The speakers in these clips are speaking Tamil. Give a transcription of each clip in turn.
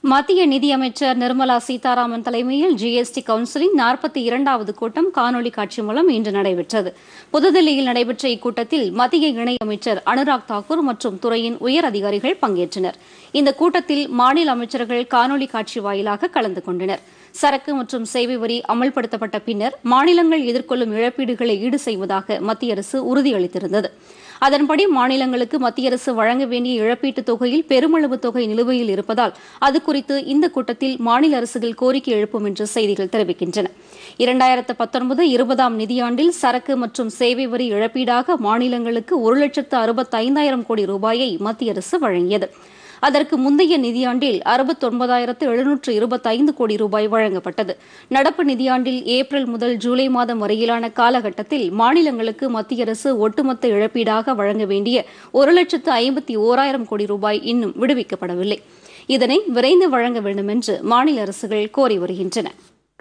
மத்திய நிதியமைச்சர் நிர்மலா சீதாராமன் தலைமையில் ஜிஎஸ்டி கவுன்சிலின் நாற்பத்தி இரண்டாவது கூட்டம் காணொலி காட்சி மூலம் இன்று நடைபெற்றது புதுதில்லியில் நடைபெற்ற இக்கூட்டத்தில் மத்திய இணையமைச்சர் அனுராக் தாக்கூர் மற்றும் துறையின் உயர் அதிகாரிகள் பங்கேற்றனர் இந்த கூட்டத்தில் மாநில அமைச்சர்கள் காணொலி காட்சி வாயிலாக கலந்து கொண்டனர் சரக்கு மற்றும் சேவை வரி அமல்படுத்தப்பட்ட பின்னர் மாநிலங்கள் எதிர்கொள்ளும் இழப்பீடுகளை ஈடு செய்வதாக மத்திய அரசு உறுதியளித்திருந்தது அதன்படி மாநிலங்களுக்கு மத்திய அரசு வழங்க வேண்டிய இழப்பீட்டுத் தொகையில் பெருமளவு தொகை நிலுவையில் இருப்பதால் அது குறித்து இந்த கூட்டத்தில் மாநில அரசுகள் கோரிக்கை எழுப்பும் என்று செய்திகள் தெரிவிக்கின்றன இரண்டாயிரத்து பத்தொன்பது இருபதாம் நிதியாண்டில் சரக்கு மற்றும் சேவை வரி இழப்பீடாக மாநிலங்களுக்கு ஒரு லட்சத்து அறுபத்தைந்தாயிரம் கோடி ரூபாயை மத்திய அரசு வழங்கியது அதற்கு முந்தைய நிதியாண்டில் அறுபத்தொன்பதாயிரத்து எழுநூற்று இருபத்தைந்து கோடி ரூபாய் வழங்கப்பட்டது நடப்பு நிதியாண்டில் ஏப்ரல் முதல் ஜூலை மாதம் வரையிலான காலகட்டத்தில் மாநிலங்களுக்கு மத்திய அரசு ஒட்டுமொத்த இழப்பீடாக வழங்க வேண்டிய ஒரு லட்சத்து ஐம்பத்தி ஓராயிரம் கோடி ரூபாய் இன்னும் விடுவிக்கப்படவில்லை இதனை விரைந்து வழங்க வேண்டும் என்று மாநில அரசுகள் கோரி வருகின்றன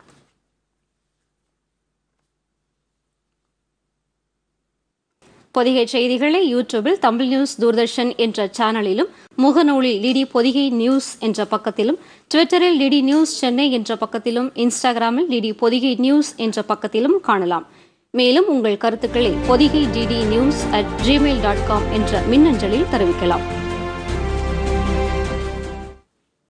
பொதிகை செய்திகளை யூடியூபில் தமிழ் நியூஸ் தூர்தர்ஷன் என்ற சேனலிலும் முகநூலில் டிடி பொதிகை நியூஸ் என்ற பக்கத்திலும் ட்விட்டரில் டிடி நியூஸ் சென்னை என்ற பக்கத்திலும் இன்ஸ்டாகிராமில் டிடி பொதிகை நியூஸ் என்ற பக்கத்திலும் காணலாம் மேலும் உங்கள் கருத்துக்களை Podhigai DD news at gmail dot com என்ற மின்னஞ்சலில் தெரிவிக்கலாம்